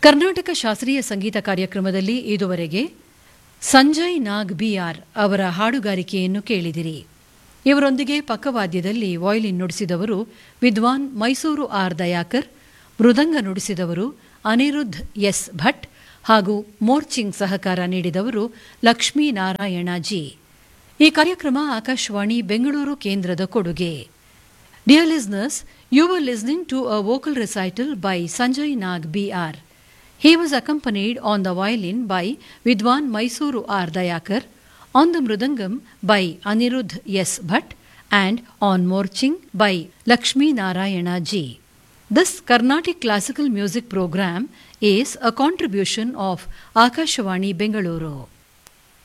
ಕರ್ನಾಟಕ ಶಾಸ್ತ್ರೀಯ ಸಂಗೀತ ಕಾರ್ಯಕ್ರಮದಲ್ಲಿ ಇದುವರೆಗೆ ಸಂಜಯ್ ನಾಗ್ ಬಿಆರ್ ಅವರ ಹಾಡುಗಾರಿಕೆಯನ್ನು ಕೇಳಿದಿರಿ ಇವರೊಂದಿಗೆ ಪಕ್ಕವಾದ್ಯದಲ್ಲಿ ವಾಯ್ಲಿನ್ ನುಡಿಸಿದವರು ವಿದ್ವಾನ್ ಮೈಸೂರು ಆರ್ ದಯಾಕರ್ ಮೃದಂಗ ನುಡಿಸಿದವರು ಅನಿರುದ್ಧ್ ಎಸ್ ಭಟ್ ಹಾಗೂ ಮೋರ್ಚಿಂಗ್ ಸಹಕಾರ ನೀಡಿದವರು ಲಕ್ಷ್ಮೀನಾರಾಯಣ ಜಿ ಈ ಕಾರ್ಯಕ್ರಮ ಆಕಾಶವಾಣಿ ಬೆಂಗಳೂರು ಕೇಂದ್ರದ ಕೊಡುಗೆ dear listeners you are listening to a vocal recital by Sanjay Nag BR He was accompanied on the violin by Vidwan Mysuru R. Dayakar, on the mridangam by Anirudh S. Bhatt, and on morching by Lakshmi Narayana G. This Carnatic classical music program is a contribution of Akashvani Bengaluru.